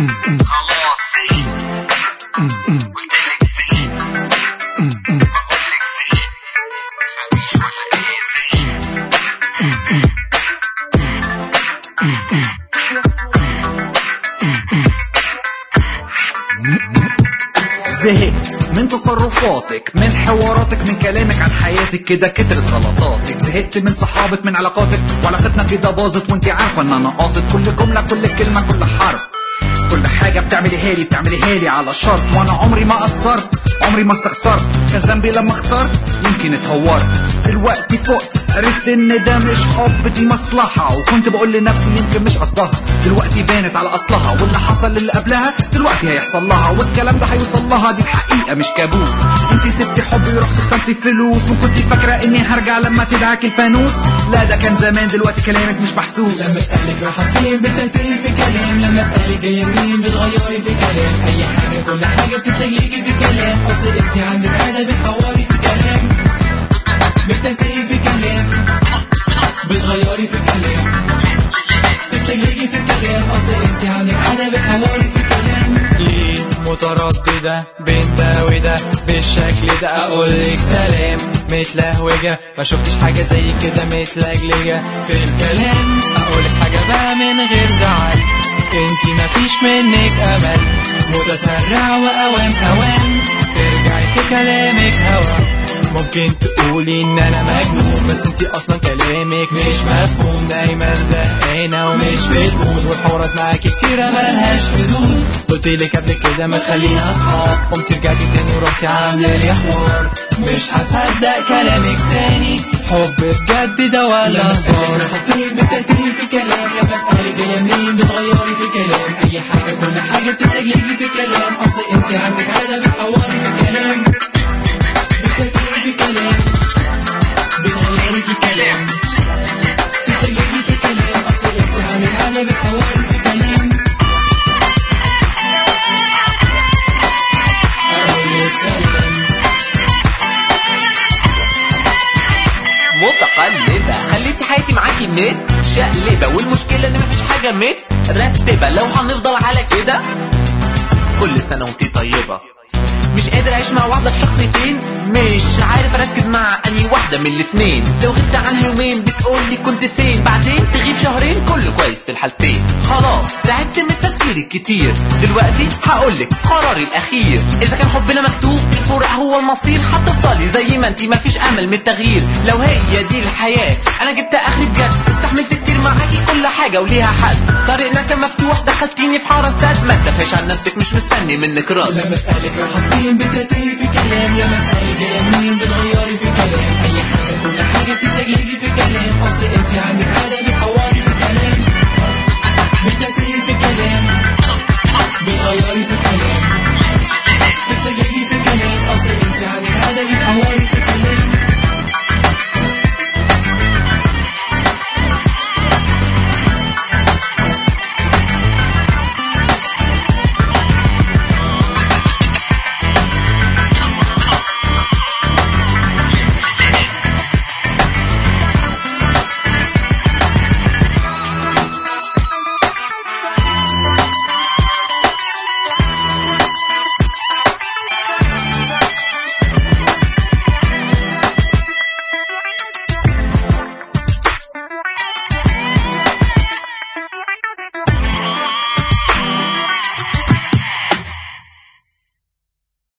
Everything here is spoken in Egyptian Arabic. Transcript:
خلاص زهقت قلتلك زهقت بقولك زهقت مفهميش ولا ايه زهقت زهقت من تصرفاتك من حواراتك من كلامك عن حياتك كده كترت غلطاتك زهقت من صحابك من علاقاتك وعلاقتنا كده باظت وانت عارفه ان انا قاصد كل جمله كل كلمه كل حرف كل حاجه بتعمليها لي بتعمليها لي على شرط وانا عمري ما قصرت عمري ما استخسرت كان ذنبي لما اخترت يمكن اتهورت دلوقتي فقت عرفت ان ده مش حب دي مصلحة وكنت بقول لنفسي يمكن مش قصدها دلوقتي بانت على اصلها واللي حصل اللي قبلها دلوقتي هيحصل لها والكلام ده هيوصل لها دي الحقيقة مش كابوس انتي سبتي حبي ورحت اخترتي فلوس وكنت فاكرة اني هرجع لما تدعك الفانوس لا ده كان زمان دلوقتي كلامك مش محسوس لما اسألك رايحة فين بتنتهي في كلام لما اسألك جاية منين بتغيري في كلام أي حاجة كل حاجة بتتليكي في كلام أصل انت عندك عادة بتحوري في كلام بتنتهي في كلام بتغيري في كلام بتتليكي في كلام أصل انت عندك عادة بتحوري في كلام ليه مترددة بين ده وده بالشكل ده اقولك سلام متلهوجة ما شفتش حاجة زي كده متلجلجة في الكلام اقولك حاجة بقى من غير زعل انتي مفيش منك امل متسرع واوام اوام ترجعي في كلامك هوا ممكن تقولي ان انا مجنون بس انتي اصلا كلامك مش مفهوم دايما زهقانه ومش بتقول والحوارات معاكي كتيره ملهاش حدود قلت لك قبل كده ما تخلينا اصحاب قمت رجعتي تاني ورحتي عامله لي حوار مش هصدق كلامك تاني حب بجد ده ولا لما اسألك هزار رايحة فين بتنتهي في كلام لما اسألك جاية منين بتغيري في كلام أي حاجة كل حاجة بتتليكي في كلام أصل انت عندك عادة بتحوري في كلام بتنتهي في كلام بتغيري في كلام بتتليكي في كلام أصل انت عندك عادة بتحوري في كلام أقولك سلام متقلبة خليتي حياتي معاكي مت شقلبة والمشكلة ان مفيش حاجة مترتبة لو هنفضل على كده كل سنة وانتي طيبة مش قادر اعيش مع واحدة في شخصيتين مش عارف اركز مع اني واحدة من الاتنين لو غبت عنها يومين بتقولي كنت فين بعدين تغيب شهرين كله كويس في الحالتين خلاص تعبت من التفكير الكتير دلوقتي هقولك قراري الاخير اذا كان حبنا مكتوب الفراق هو المصير هتفضلي زي ما انتي مفيش امل من التغيير لو هي دي الحياة انا جبت اخري بجد استحملت كتير معاكي كل حاجة وليها حد طريقنا كان مفتوح دخلتيني في حراسات ما تدافعش عن نفسك مش مستني منك رد لما اسألك رايحة فين بتنتهي في كلام لما اسألك جاية منين بتغيري في كلام أي حاجة كل حاجة بتتليكي في كلام أصل انت عندك عادة